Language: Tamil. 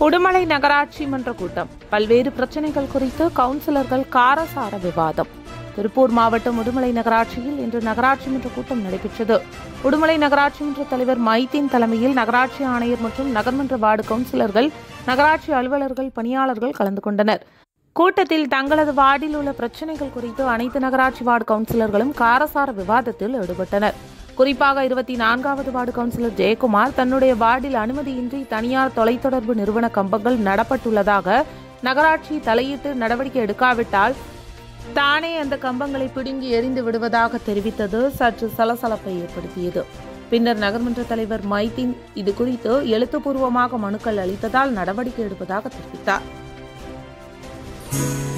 உடுமலை நகராட்சி மன்ற கூட்டம் பல்வேறு பிரச்சனைகள் குறித்து கவுன்சிலர்கள் காரசார விவாதம் திருப்பூர் மாவட்டம் உடுமலை நகராட்சியில் இன்று நகராட்சி மன்ற கூட்டம் நடைபெற்றது உடுமலை நகராட்சி மன்ற தலைவர் மைதீன் தலைமையில் நகராட்சி ஆணையர் மற்றும் நகர்மன்ற வார்டு கவுன்சிலர்கள் நகராட்சி அலுவலர்கள் பணியாளர்கள் கலந்து கொண்டனர் கூட்டத்தில் தங்களது வார்டில் உள்ள பிரச்சனைகள் குறித்து அனைத்து நகராட்சி வார்டு கவுன்சிலர்களும் காரசார விவாதத்தில் ஈடுபட்டனர் குறிப்பாக இருபத்தி நான்காவது வார்டு கவுன்சிலர் ஜெயக்குமார் தன்னுடைய வார்டில் அனுமதியின்றி தனியார் தொலைத்தொடர்பு நிறுவன கம்பங்கள் நடப்பட்டுள்ளதாக நகராட்சி தலையிட்டு நடவடிக்கை எடுக்காவிட்டால் தானே அந்த கம்பங்களை பிடுங்கி எறிந்து விடுவதாக தெரிவித்தது சற்று சலசலப்பை ஏற்படுத்தியது பின்னர் நகர்மன்ற தலைவர் மைதீன் இது குறித்து எழுத்துப்பூர்வமாக மனுக்கள் அளித்ததால் நடவடிக்கை எடுப்பதாக தெரிவித்தார்